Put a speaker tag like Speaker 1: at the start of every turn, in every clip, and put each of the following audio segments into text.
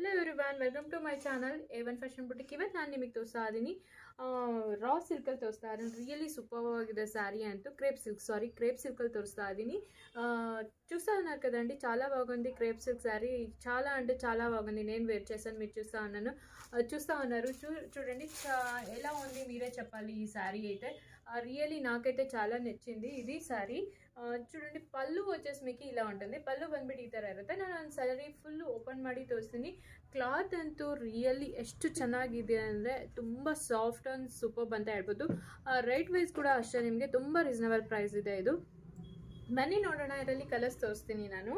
Speaker 1: hello every welcome to my channel A one fashion boutique ಇವತ್ತು ನಾನು ನಿಮಗೆ ತೋರಿಸ್ತಾ ಇದ್ದೀನಿ ರಾ ಸಿಲ್ಕಲ್ಲಿ ತೋರಿಸ್ತಾ ಇದ್ದೀನಿ ರಿಯಲಿ ಸೂಪರ್ ಆಗಿದೆ శారీ అంటూ క్రేప్ సిల్క్ సారీ క్రేప్ సిల్క్లు తోరుస్తా అదిని చూస్తూ ఉన్నారు కదండి చాలా బాగుంది క్రేప్ సిల్క్ శారీ చాలా అంటే చాలా బాగుంది నేను వేర్ చేశాను మీరు చూస్తూ ఉన్నాను ఆ, చూస్తూ ఉన్నారు చూ చూడండి చా- ఎలా ఉంది మీరే చెప్పాలి ఈ శారీ అయితే రియలీ నాకైతే చాలా నచ్చింది ఇది శారీ చూడండి పళ్ళు వచ్చేసి మీకు ఇలా ఉంటుంది ಪಲ್ಲು ಬಂದ್ಬಿಟ್ಟು ಈ ಥರ ಇರುತ್ತೆ ನಾನು ಒಂದು ಸ್ಯಾರಿ ಫುಲ್ ಓಪನ್ ಮಾಡಿ ತೋರಿಸ್ತೀನಿ ಕ್ಲಾತ್ ಅಂತೂ ರಿಯಲಿ ಎಷ್ಟು ಚೆನ್ನಾಗಿದೆ ಅಂದರೆ ತುಂಬ ಸಾಫ್ಟ್ ಆ್ಯಂಡ್ ಸೂಪರ್ ಅಂತ ಹೇಳ್ಬೋದು ರೇಟ್ ವೈಸ್ ಕೂಡ ಅಷ್ಟೇ ನಿಮಗೆ ತುಂಬ ರೀಸನಬಲ್ ಪ್ರೈಸ್ ಇದೆ ಇದು ಬನ್ನಿ ನೋಡೋಣ ಇದರಲ್ಲಿ ಕಲರ್ಸ್ ತೋರಿಸ್ತೀನಿ ನಾನು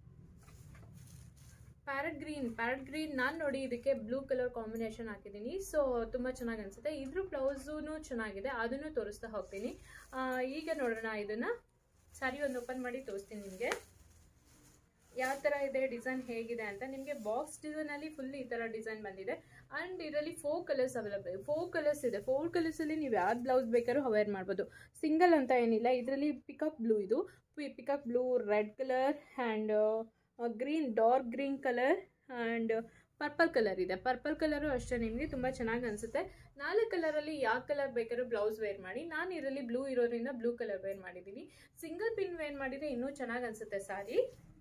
Speaker 1: ಪ್ಯಾರೆಟ್ ಗ್ರೀನ್ ಪ್ಯಾರೆಟ್ ಗ್ರೀನ್ ನಾನು ನೋಡಿ ಇದಕ್ಕೆ ಬ್ಲೂ ಕಲರ್ ಕಾಂಬಿನೇಷನ್ ಹಾಕಿದ್ದೀನಿ ಸೊ ತುಂಬ ಚೆನ್ನಾಗಿ ಅನಿಸುತ್ತೆ ಇದ್ರ ಬ್ಲೌಸೂ ಚೆನ್ನಾಗಿದೆ ಅದನ್ನು ತೋರಿಸ್ತಾ ಹೋಗ್ತೀನಿ ಆ, ಈಗ ನೋಡೋಣ ಇದನ್ನು ಸಾರಿ ಒಂದು ಓಪನ್ ಮಾಡಿ ತೋರಿಸ್ತೀನಿ ನಿಮಗೆ ಯಾವ ಥರ ಇದೆ ಡಿಸೈನ್ ಹೇಗಿದೆ ಅಂತ ನಿಮಗೆ ಬಾಕ್ಸ್ ಡಿಸೈನಲ್ಲಿ ಫುಲ್ ಈ ಥರ ಡಿಸೈನ್ ಬಂದಿದೆ ಆ್ಯಂಡ್ ಇದರಲ್ಲಿ four colours available four colours ಇದೆ ಫೋರ್ ಕಲರ್ಸಲ್ಲಿ ನೀವು ಯಾವ್ದು ಬ್ಲೌಸ್ ಬೇಕಾದ್ರೂ ಅವೇರ್ ಮಾಡ್ಬೋದು ಸಿಂಗಲ್ ಅಂತ ಏನಿಲ್ಲ ಇದರಲ್ಲಿ ಪಿಕಪ್ ಬ್ಲೂ ಇದು pickup blue red colour and green dark green colour and purple colour ಇದೆ ಪರ್ಪಲ್ ಕಲರು ಅಷ್ಟೇ ನಿಮಗೆ ತುಂಬ ಚೆನ್ನಾಗಿ ಅನಿಸುತ್ತೆ ನಾಲ್ಕು ಕಲರಲ್ಲಿ ಯಾವ ಕಲರ್ ಬೇಕಾದ್ರೂ ಬ್ಲೌಸ್ ವೇರ್ ಮಾಡಿ ನಾನು ಇದರಲ್ಲಿ ಬ್ಲೂ ಇರೋದ್ರಿಂದ ಬ್ಲೂ ಕಲರ್ ವೇರ್ ಮಾಡಿದ್ದೀನಿ ಸಿಂಗಲ್ ಪಿನ್ ವೇರ್ ಮಾಡಿದರೆ ಇನ್ನೂ ಚೆನ್ನಾಗಿ ಅನಿಸುತ್ತೆ ಸಾರಿ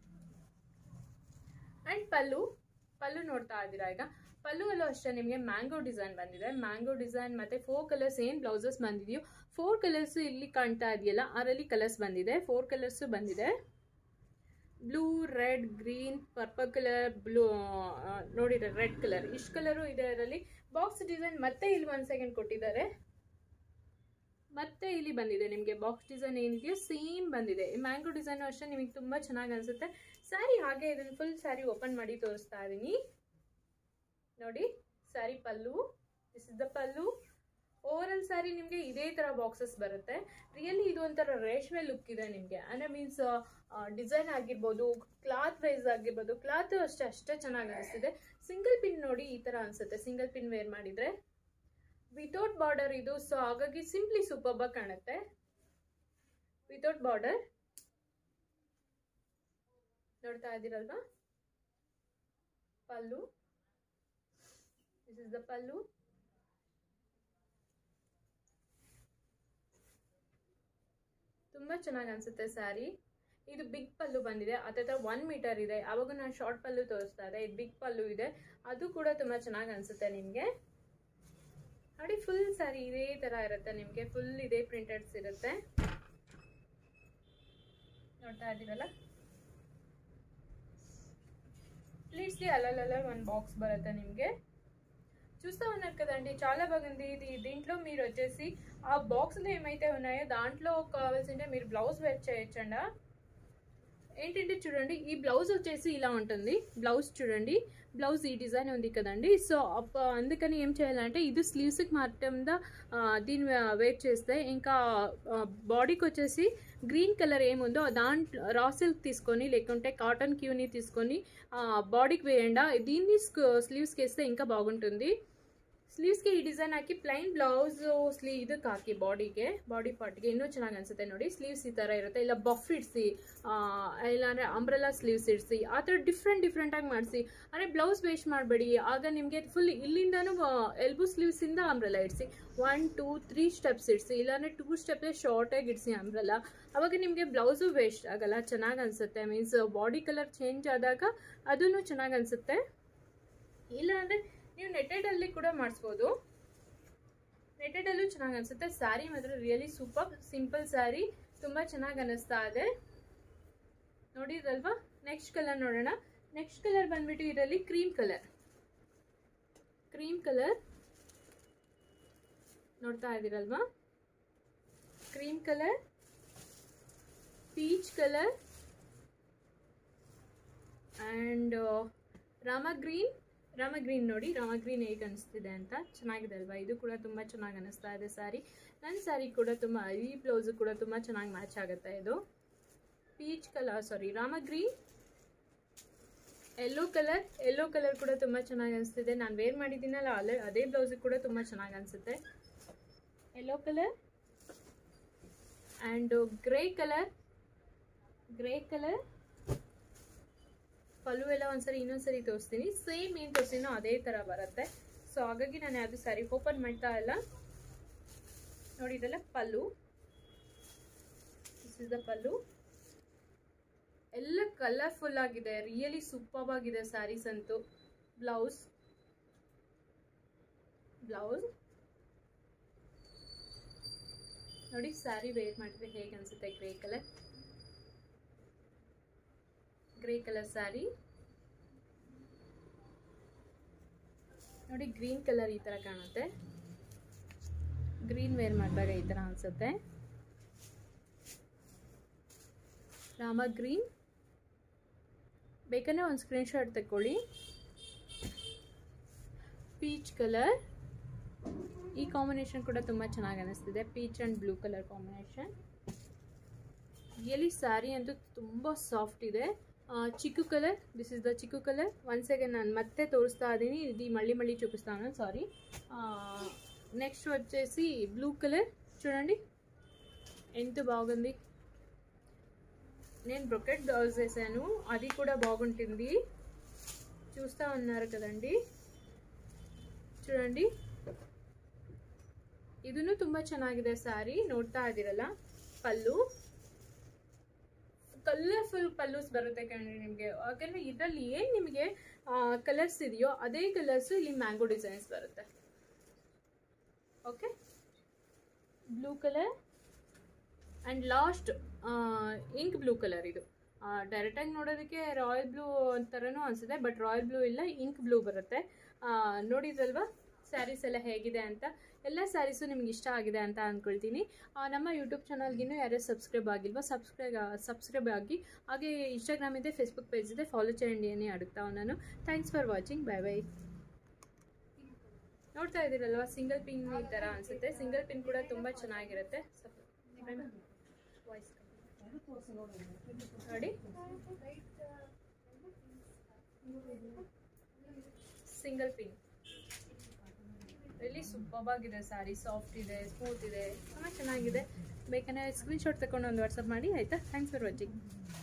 Speaker 1: ಆ್ಯಂಡ್ ಪಲ್ಲು ಪಲ್ಲು ನೋಡ್ತಾ ಇದ್ದೀರಾ ಈಗ ಪಲ್ಲು ಅಲ್ಲೂ ಅಷ್ಟೇ ನಿಮಗೆ ಮ್ಯಾಂಗೋ ಡಿಸೈನ್ ಬಂದಿದೆ ಮ್ಯಾಂಗೋ ಡಿಸೈನ್ ಮತ್ತು ಫೋರ್ ಕಲರ್ಸ್ ಏನು ಬ್ಲೌಸಸ್ ಬಂದಿದೆಯೋ ಫೋರ್ ಕಲರ್ಸು ಇಲ್ಲಿ ಕಾಣ್ತಾ ಇದೆಯಲ್ಲ ಅದರಲ್ಲಿ ಕಲರ್ಸ್ ಬಂದಿದೆ ಫೋರ್ ಕಲರ್ಸು ಬಂದಿದೆ blue red green purple colour blue ನೋಡಿದ್ರೆ ರೆಡ್ ಕಲರ್ ಇಷ್ಟು ಕಲರು ಇದೆ ಅದರಲ್ಲಿ ಬಾಕ್ಸ್ ಡಿಸೈನ್ ಮತ್ತೆ ಇಲ್ಲಿ ಒಂದು ಸೆಕೆಂಡ್ ಕೊಟ್ಟಿದ್ದಾರೆ ಮತ್ತೆ ಇಲ್ಲಿ ಬಂದಿದೆ ನಿಮಗೆ ಬಾಕ್ಸ್ ಡಿಸೈನ್ ಏನಿದೆಯೋ ಸೇಮ್ ಬಂದಿದೆ ಮ್ಯಾಂಗೋ ಡಿಸೈನು ಅಷ್ಟೇ ನಿಮಗೆ ತುಂಬ ಚೆನ್ನಾಗಿ ಅನಿಸುತ್ತೆ ಸ್ಯಾರಿ ಹಾಗೆ ಇದನ್ನು ಫುಲ್ ಸ್ಯಾರಿ ಓಪನ್ ಮಾಡಿ ತೋರಿಸ್ತಾ ಇದ್ದೀನಿ ನೋಡಿ sari pallu this is the pallu overall sari ನಿಮಗೆ ಇದೇ ಥರ ಬಾಕ್ಸಸ್ ಬರುತ್ತೆ ರಿಯಲಿ ಇದು ಒಂಥರ ರೇಷ್ಮೆ ಲುಕ್ ಇದೆ ನಿಮಗೆ ಅಂದರೆ ಮೀನ್ಸ್ ಡಿಸೈನ್ ಆಗಿರ್ಬೋದು ಕ್ಲಾತ್ ವೈಸ್ ಆಗಿರ್ಬೋದು ಕ್ಲಾತ್ ಅಷ್ಟೇ ಅಷ್ಟೇ ಚೆನ್ನಾಗಿ ಅನಿಸ್ತಿದೆ ಸಿಂಗಲ್ ಪಿನ್ ನೋಡಿ ಈ ಥರ ಅನಿಸುತ್ತೆ ಸಿಂಗಲ್ ಪಿನ್ ವೇರ್ ಮಾಡಿದರೆ ವಿತೌಟ್ ಬಾರ್ಡರ್ ಇದು ಸೊ ಹಾಗಾಗಿ ಸಿಂಪ್ಲಿ ಸೂಪರ್ಬ್ ಕಾಣುತ್ತೆ ವಿತೌಟ್ ಬಾರ್ಡರ್ ನೋಡ್ತಾ ಇದ್ದೀರಲ್ವಾ pallu this is the pallu ತುಂಬ ಚೆನ್ನಾಗಿ ಅನಿಸುತ್ತೆ ಸ್ಯಾರಿ ಇದು ಬಿಗ್ ಪಲ್ಲು ಬಂದಿದೆ ಹತ್ರ ಒನ್ ಮೀಟರ್ ಇದೆ ಅವಾಗ ನಾನು ಶಾರ್ಟ್ ಪಲ್ಲು ತೋರಿಸ್ತಾ ಇದ್ದೆ ಇದು ಬಿಗ್ ಪಲ್ಲು ಇದೆ ಅದು ಕೂಡ ತುಂಬ ಚೆನ್ನಾಗಿ ಅನಿಸುತ್ತೆ ನಿಮಗೆ ನೋಡಿ ಫುಲ್ ಸ್ಯಾರಿ ಇದೇ ಥರ ಇರುತ್ತೆ ನಿಮಗೆ ಫುಲ್ ಇದೇ ಪ್ರಿಂಟೆಡ್ಸ್ ಇರುತ್ತೆ ನೋಡ್ತಾ ಇದ್ದೀರಲ್ಲ ప్లీజ్కి అలా వన్ బాక్స్ బರುತ್ತೆ నిಮಗೆ చూస్తూ ఉన్నారు కదండి చాలా బాగుంది ఇది దీంట్లో మీరు వచ్చేసి ఆ బాక్స్లో ఏమైతే ఉన్నాయో దాంట్లో కావాల్సింటే మీరు బ్లౌజ్ వేర్ చేయొచ్చండా ఏంటంటే చూడండి ఈ బ్లౌజ్ వచ్చేసి ఇలా ఉంటుంది బ్లౌజ్ చూడండి బ్లౌజ్ ఈ డిజైన్ ఉంది కదండి సో అప్ప అందుకని ఏం చేయాలంటే ఇది స్లీవ్స్కి మాత్రం దీన్ని వెయిట్ చేస్తే ఇంకా బాడీకి వచ్చేసి గ్రీన్ కలర్ ఏముందో దాంట్లో రా సిల్క్ తీసుకొని లేకుంటే కాటన్ క్యూని తీసుకొని బాడీకి వేయండి దీన్ని స్లీవ్స్కి వేస్తే ఇంకా బాగుంటుంది ಸ್ಲೀವ್ಸ್ಗೆ ಈ ಡಿಸೈನ್ ಹಾಕಿ ಪ್ಲೈನ್ ಬ್ಲೌಸ್ ಸ್ಲೀವ್ ಇದಕ್ಕೆ ಹಾಕಿ ಬಾಡಿಗೆ ಬಾಡಿ ಪಾರ್ಟ್ಗೆ ಇನ್ನೂ ಚೆನ್ನಾಗಿ ಅನ್ಸುತ್ತೆ ನೋಡಿ ಸ್ಲೀವ್ಸ್ ಈ ಥರ ಇರುತ್ತೆ ಇಲ್ಲ ಬಫ್ ಇಡಿಸಿ ಇಲ್ಲಾಂದರೆ ಅಂಬ್ರೆಲಾ ಸ್ಲೀವ್ಸ್ ಇಡಿಸಿ ಆ ಥರ ಡಿಫ್ರೆಂಟ್ ಡಿಫ್ರೆಂಟಾಗಿ ಮಾಡಿಸಿ ಅಂದರೆ ಬ್ಲೌಸ್ ವೇಸ್ಟ್ ಮಾಡಬೇಡಿ ಆಗ ನಿಮಗೆ ಫುಲ್ ಇಲ್ಲಿಂದನೂ ಎಲ್ಬೂ ಸ್ಲೀವ್ಸಿಂದ ಅಂಬ್ರೆಲಾ ಇಡಿಸಿ ಒನ್ ಟೂ ತ್ರೀ ಸ್ಟೆಪ್ಸ್ ಇಡಿಸಿ ಇಲ್ಲಾಂದರೆ ಟೂ ಸ್ಟೆಪ್ಸೇ ಶಾರ್ಟಾಗಿ ಇಡಿಸಿ ಅಂಬ್ರೆಲಾ ಅವಾಗ ನಿಮಗೆ ಬ್ಲೌಸು ವೇಸ್ಟ್ ಆಗಲ್ಲ ಚೆನ್ನಾಗಿ ಅನಿಸುತ್ತೆ ಮೀನ್ಸ್ ಬಾಡಿ ಕಲರ್ ಚೇಂಜ್ ಆದಾಗ ಅದೂ ಚೆನ್ನಾಗಿ ಅನಿಸುತ್ತೆ ಇಲ್ಲಾಂದರೆ ನೀವು ನೆಟೆಡಲ್ಲಿ ಕೂಡ ಮಾಡಿಸ್ಬೋದು ನೆಟೆಡಲ್ಲೂ ಚೆನ್ನಾಗಿ ಅನಿಸುತ್ತೆ ಸ್ಯಾರಿ ಮಾತ್ರ ರಿಯಲಿ ಸೂಪರ್ ಸಿಂಪಲ್ ಸ್ಯಾರಿ ತುಂಬ ಚೆನ್ನಾಗಿ ಅನ್ನಿಸ್ತಾ ಇದೆ ನೋಡಿದ್ರಲ್ವಾ ನೆಕ್ಸ್ಟ್ ಕಲರ್ ನೋಡೋಣ ನೆಕ್ಸ್ಟ್ ಕಲರ್ ಬಂದ್ಬಿಟ್ಟು ಇದರಲ್ಲಿ ಕ್ರೀಮ್ ಕಲರ್ ಕ್ರೀಮ್ ಕಲರ್ ನೋಡ್ತಾ ಇದ್ದೀರಲ್ವಾ cream colour peach colour and Rama green Rama green ನೋಡಿ ರಾಮ ಗ್ರೀನ್ ಹೇಗೆ ಅನಿಸ್ತಿದೆ ಅಂತ ಚೆನ್ನಾಗಿದೆ ಅಲ್ವಾ ಇದು ಕೂಡ ತುಂಬ ಚೆನ್ನಾಗಿ ಅನ್ನಿಸ್ತಾ ಇದೆ ಸ್ಯಾರಿ ನನ್ನ ಸ್ಯಾರಿ ಕೂಡ ತುಂಬ ಈ ಬ್ಲೌಸು ಕೂಡ ತುಂಬ ಚೆನ್ನಾಗಿ ಮ್ಯಾಚ್ ಆಗುತ್ತೆ ಇದು peach colour sari Rama green yellow colour yellow colour ಕೂಡ ತುಂಬ ಚೆನ್ನಾಗಿ ಅನಿಸ್ತಿದೆ ನಾನು ವೇರ್ ಮಾಡಿದ್ದೀನಲ್ಲ ಅಲ್ಲೇ ಅದೇ ಬ್ಲೌಸು ಕೂಡ ತುಂಬ ಚೆನ್ನಾಗಿ ಅನಿಸುತ್ತೆ yellow colour and grey colour grey colour pallu ಎಲ್ಲ ಒಂದ್ಸರಿ ಇನ್ನೊಂದ್ಸರಿ ತೋರಿಸ್ತೀನಿ ಸೇಮ್ ಏನು ತೋರಿಸ್ತೀನೋ ಅದೇ ಥರ ಬರುತ್ತೆ ಸೊ ಹಾಗಾಗಿ ನಾನು ಯಾವುದು ಸ್ಯಾರಿ ಓಪನ್ ಮಾಡ್ತಾ ಇಲ್ಲ ನೋಡಿ ಇದೆಲ್ಲ pallu this is the pallu ಎಲ್ಲ ಕಲರ್ಫುಲ್ ಆಗಿದೆ ರಿಯಲಿ ಸೂಪರ್ ಆಗಿದೆ ಸ್ಯಾರೀಸ್ ಅಂತೂ ಬ್ಲೌಸ್ ಬ್ಲೌಸ್ ನೋಡಿ ಸ್ಯಾರಿ ವೇರ್ ಮಾಡಿದ್ರೆ ಹೇಗೆ ಅನ್ಸುತ್ತೆ grey colour grey colour sari ನೋಡಿ ಗ್ರೀನ್ ಕಲರ್ ಈ ಥರ ಕಾಣುತ್ತೆ ಗ್ರೀನ್ ವೇರ್ ಮಾಡಿದಾಗ ಈ ಥರ ಅನ್ಸುತ್ತೆ ರಾಮ ಗ್ರೀನ್ ಬೇಕಂದ್ರೆ ಒಂದು ಸ್ಕ್ರೀನ್ಶಾಟ್ ತಗೊಳ್ಳಿ ಪೀಚ್ ಕಲರ್ ಈ ಕಾಂಬಿನೇಷನ್ ಕೂಡ ತುಂಬ ಚೆನ್ನಾಗಿ ಅನಿಸ್ತಿದೆ peach and blue colour combination really sari ಅಂತೂ ತುಂಬ ಸಾಫ್ಟ್ ಇದೆ chikoo colour this is the chikoo colour one second ನಾನು ಮತ್ತೆ ತೋರಿಸ್ತಾ ಇದ್ದೀನಿ ಇದು మళ్ళీ మళ్ళీ చూపిస్తాను సారీ నెక్స్ట్ వచ్చేసి బ్లూ కలర్ చూడండి ఎంత బాగుంది నేను బ్రొకెట్ బ్లౌజ్ వేసాను అది కూడా బాగుంటుంది చూస్తూ ఉన్నారు కదండి చూడండి ಇದೂ ತುಂಬ ಚೆನ್ನಾಗಿದೆ ಸ್ಯಾರಿ ನೋಡ್ತಾ ಇದ್ದೀರಲ್ಲ ಪಲ್ಲು ಕಲರ್ಫುಲ್ ಪಲ್ಲೂಸ್ ಬರುತ್ತೆ ಕಣ್ರಿ ನಿಮಗೆ ಯಾಕಂದರೆ ಇದರಲ್ಲಿ ಏನು ನಿಮಗೆ ಕಲರ್ಸ್ ಇದೆಯೋ ಅದೇ ಕಲರ್ಸು ಇಲ್ಲಿ ಮ್ಯಾಂಗೋ ಡಿಸೈನ್ಸ್ ಬರುತ್ತೆ okay blue colour and last ink blue colour ಇದು ಡೈರೆಕ್ಟಾಗಿ ನೋಡೋದಕ್ಕೆ ರಾಯಲ್ ಬ್ಲೂ ಥರನೂ ಅನಿಸುತ್ತೆ ಬಟ್ ರಾಯಲ್ ಬ್ಲೂ ಇಲ್ಲ ಇಂಕ್ ಬ್ಲೂ ಬರುತ್ತೆ ನೋಡಿದ್ರಲ್ವಾ ಸ್ಯಾರೀಸ್ ಎಲ್ಲ ಹೇಗಿದೆ ಅಂತ ಎಲ್ಲ ಸ್ಯಾರೀಸು ನಿಮ್ಗೆ ಇಷ್ಟ ಆಗಿದೆ ಅಂತ ಅಂದ್ಕೊಳ್ತೀನಿ ನಮ್ಮ ಯೂಟ್ಯೂಬ್ ಚಾನಲ್ಗಿನ್ನೂ ಯಾರೇ ಸಬ್ಸ್ಕ್ರೈಬ್ ಆಗಿಲ್ವೋ ಸಬ್ಸ್ಕ್ರೈಬ್ ಸಬ್ಸ್ಕ್ರೈಬ್ ಆಗಿ ಹಾಗೆ ಇನ್ಸ್ಟಾಗ್ರಾಮ್ ಇದೆ ಫೇಸ್ಬುಕ್ ಪೇಜ್ ಇದೆ ಫಾಲೋ ಚೇಂಡಿಯನ್ನೇ ಅಡುತ್ತಾ ನಾನು thanks for watching bye bye ನೋಡ್ತಾ ಇದ್ದೀರಲ್ವಾ ಸಿಂಗಲ್ ಪಿನ್ ಈ ಥರ ಅನಿಸುತ್ತೆ ಸಿಂಗಲ್ ಪಿನ್ ಕೂಡ ತುಂಬ ಚೆನ್ನಾಗಿರುತ್ತೆ ವಾಯ್ಸ್ ನೋಡಿ ಸಿಂಗಲ್ ಪಿನ್ ರಿಲಿ ಸೂಪರ್ ಆಗಿದೆ ಸ್ಯಾರಿ ಸಾಫ್ಟ್ ಇದೆ ಸ್ಮೂತ್ ಇದೆ ತುಂಬ ಚೆನ್ನಾಗಿದೆ ಬೇಕಂದರೆ ಸ್ಕ್ರೀನ್ಶಾಟ್ ತಗೊಂಡು ಒಂದು ವಾಟ್ಸಪ್ ಮಾಡಿ ಆಯಿತಾ ಥ್ಯಾಂಕ್ಸ್ ಫಾರ್ ವಾಚಿಂಗ್